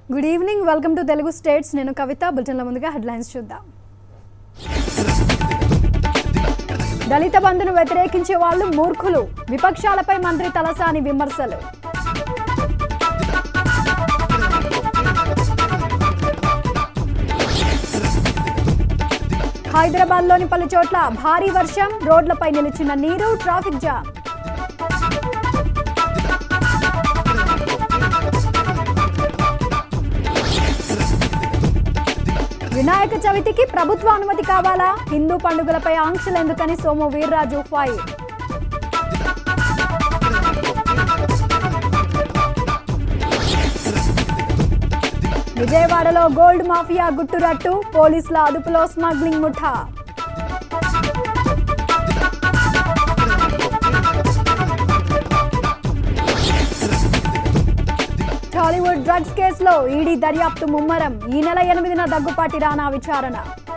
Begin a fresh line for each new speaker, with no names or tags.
good evening welcome to Telugu states నేను కవిత బులెటిన్ల ముందుగా headlines చూద్దాం దళిత బంధును వ్యతిరేకించే వాళ్ళు మూర్ఖులు విపక్షాలపై మంత్రి తలసాని విమర్శలు హైదరాబాద్లోని పలు చోట్ల భారీ వర్షం రోడ్లపై నిలిచిన నీరు ట్రాఫిక్ జామ్ వినాయక చవితికి ప్రభుత్వ అనుమతి కావాలా హిందూ పండుగలపై ఆంక్షలు ఎందుకని సోము వీర్రాజు ఫైర్ విజయవాడలో గోల్డ్ మాఫియా గుట్టురట్టు పోలీసుల అదుపులో స్మగ్లింగ్ ముఠా టాలీవుడ్ డ్రగ్స్ కేసులో ఈడీ దర్యాప్తు ముమ్మరం ఈ నెల ఎనిమిదిన దగ్గుపాటి రానా విచారణ